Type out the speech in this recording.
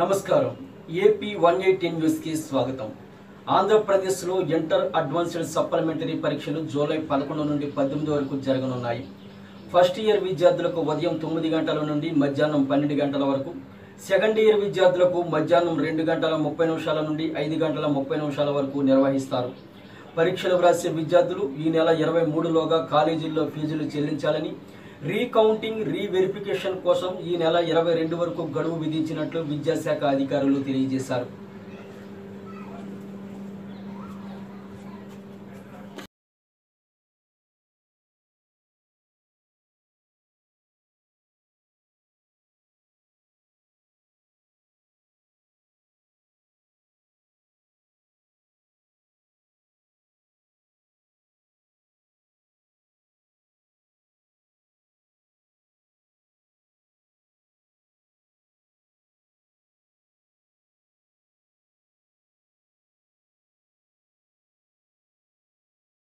నమస్కారం AP one eighty న్యూస్కి స్వాగతం ఆంధ్రప్రదేశ్లో ఇంటర్ అడ్వాన్స్డ్ సప్లిమెంటరీ పరీక్షలు జూలై పదకొండు నుండి పద్దెనిమిది వరకు జరగనున్నాయి ఫస్ట్ ఇయర్ విద్యార్థులకు ఉదయం తొమ్మిది గంటల నుండి మధ్యాహ్నం పన్నెండు గంటల వరకు సెకండ్ ఇయర్ విద్యార్థులకు మధ్యాహ్నం రెండు గంటల ముప్పై నిమిషాల నుండి ఐదు గంటల ముప్పై నిమిషాల వరకు నిర్వహిస్తారు పరీక్షలు వ్రాసే విద్యార్థులు ఈ నెల ఇరవై మూడులోగా కాలేజీల్లో ఫీజులు చెల్లించాలని రీకౌంటింగ్ రీవెరిఫికేషన్ కోసం ఈ నెల ఇరవై రెండు వరకు గడువు విధించినట్లు విద్యాశాఖ అధికారులు తెలియజేశారు